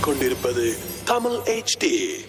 கேட்டுக்கொண்டிருப்பது Tamil HD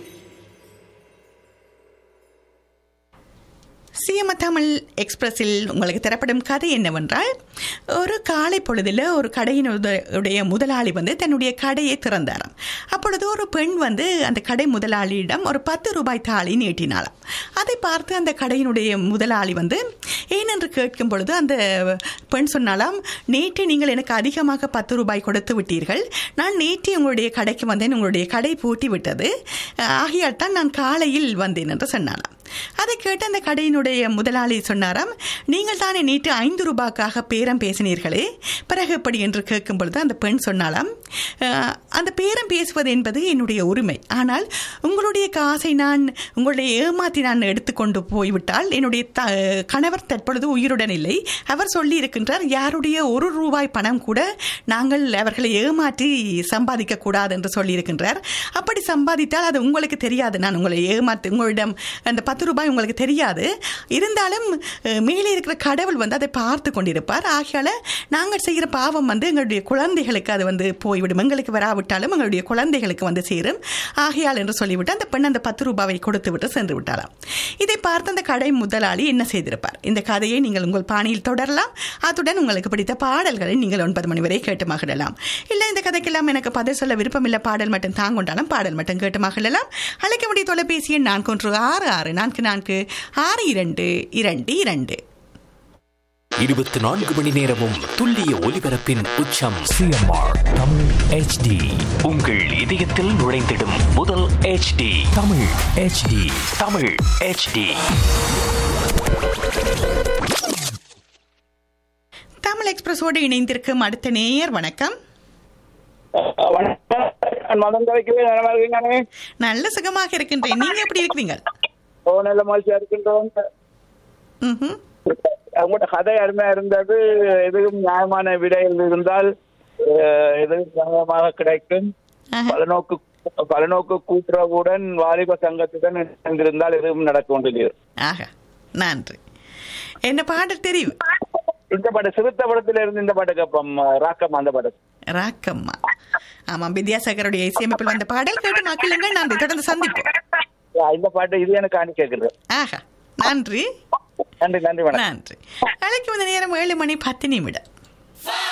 CM Tamil எக்ஸ்பிரஸில் உங்களுக்கு தரப்படும் கதை என்னவென்றால் ஒரு காலை பொழுதில் ஒரு கடையினுடைய முதலாளி வந்து தன்னுடைய கடையை திறந்தாராம் அப்பொழுது ஒரு பெண் வந்து அந்த கடை முதலாளியிடம் ஒரு பத்து ரூபாய் தாளி நீட்டினாளாம் அதை பார்த்து அந்த கடையினுடைய முதலாளி வந்து ஏனென்று கேட்கும் பொழுது அந்த பெண் சொன்னாலாம் நேற்று நீங்கள் எனக்கு அதிகமாக பத்து ரூபாய் கொடுத்து விட்டீர்கள் நான் நேற்று உங்களுடைய கடைக்கு வந்தேன் உங்களுடைய கடை பூட்டி விட்டது ஆகையால் தான் நான் காலையில் வந்தேன் என்று சொன்னாலாம் அதை கேட்டு அந்த கடையினுடைய முதலாளி சொன்னாராம் நீங்கள் தானே நேற்று ஐந்து ரூபாய்க்காக பேரம் பேசினீர்களே பிறகு எப்படி என்று கேட்கும் பொழுது அந்த பெண் சொன்னாலாம் "அஹ், அந்த பேரம் பேசுவது என்பது என்னுடைய உரிமை ஆனால் உங்களுடைய காசை நான் உங்களுடைய ஏமாற்றி நான் எடுத்துக்கொண்டு போய்விட்டால் என்னுடைய த கணவர் தற்பொழுது உயிருடன் இல்லை அவர் சொல்லி இருக்கின்றார் யாருடைய ஒரு ரூபாய் பணம் கூட நாங்கள் அவர்களை ஏமாற்றி சம்பாதிக்க கூடாது என்று சொல்லியிருக்கின்றார் அப்படி சம்பாதித்தால் அது உங்களுக்கு தெரியாது நான் உங்களை ஏமாற்றி உங்களிடம் அந்த பத்து ரூபாய் உங்களுக்கு தெரியாது இருந்தாலும் அஹ், மேலே இருக்கிற கடவுள் வந்து அதை பார்த்து கொண்டிருப்பார் ஆகையால நாங்கள் செய்கிற பாவம் வந்து எங்களுடைய குழந்தைகளுக்கு அது வந்து போய்விடும் எங்களுக்கு வராவிட்டாலும் எங்களுடைய குழந்தைகளுக்கு வந்து சேரும் ஆகையால் என்று சொல்லிவிட்டு அந்த பெண் அந்த பத்து ரூபாவை கொடுத்து விட்டு சென்று விட்டாராம் இதை பார்த்து அந்த கடை முதலாளி என்ன செய்திருப்பார் இந்த கதையை நீங்கள் உங்கள் பாணியில் தொடரலாம் அத்துடன் உங்களுக்கு பிடித்த பாடல்களை நீங்கள் ஒன்பது மணி வரை கேட்டு மகிழலாம் இல்லை இந்த கதைக்கெல்லாம் எனக்கு பதில் சொல்ல விருப்பமில்லை பாடல் மட்டும் தாங்கொண்டாலும் பாடல் மட்டும் கேட்டு மகிழலாம் அழைக்க வேண்டிய தொலைபேசி எண் நான்கு ஒன்று ஆறு ஆறு நான்கு நான்கு ஆறு இரண்டு இரண்டு இரண்டு இருபத்தி நான்கு மணி நேரமும் துல்லிய ஒலிபரப்பின் உச்சம் சிஎம்ஆர் தமிழ் ஹெச்டி உங்கள் இதயத்தில் நுழைந்திடும் முதல் HD Tamil HD Tamil HD Tamil எக்ஸ்பிரஸோடு இணைந்திருக்கும் அடுத்த நேயர் வணக்கம் வணக்கம் நான் மதம் கலைக்கவே நல்லா இருக்கீங்க நல்ல சுகமாக இருக்கின்றேன் நீங்க எப்படி இருக்கிறீங்க ஓ நல்ல மகிழ்ச்சியா இருக்கின்றோம் ம்ஹும். அவங்களோட கதை அருமையா இருந்தது எதுவும் நியாயமான விடையில் இருந்தால் அஹ், எதுவும் நியாயமாக கிடைக்கும் ஆஹா. பலநோக்கு பலநோக்கு கூட்டுறவுடன் வாலிப சங்கத்துடன் இணைந்திருந்தால் எதுவும் நடக்க வேண்டியது ஆக நன்றி என்ன பாடல் தெரியும் இந்த பாட்டு சிறுத்த படத்துல இருந்து இந்த பாட்டு கேட்போம் ராக்கம் அந்த பாட்டு ராக்கம்மா ஆமாம் வித்யாசாகருடைய இசையமைப்பில் வந்த பாடல் கேட்டு மக்களுங்கள் நன்றி தொடர்ந்து சந்திப்போம் அஹ், இந்த பாட்டு இது எனக்கு அணி கேட்குது ஆஹா நன்றி நன்றி நன்றி வணக்கம் நன்றி அழைக்கும் இந்த நேரம் ஏழு மணி பத்து நிமிடம்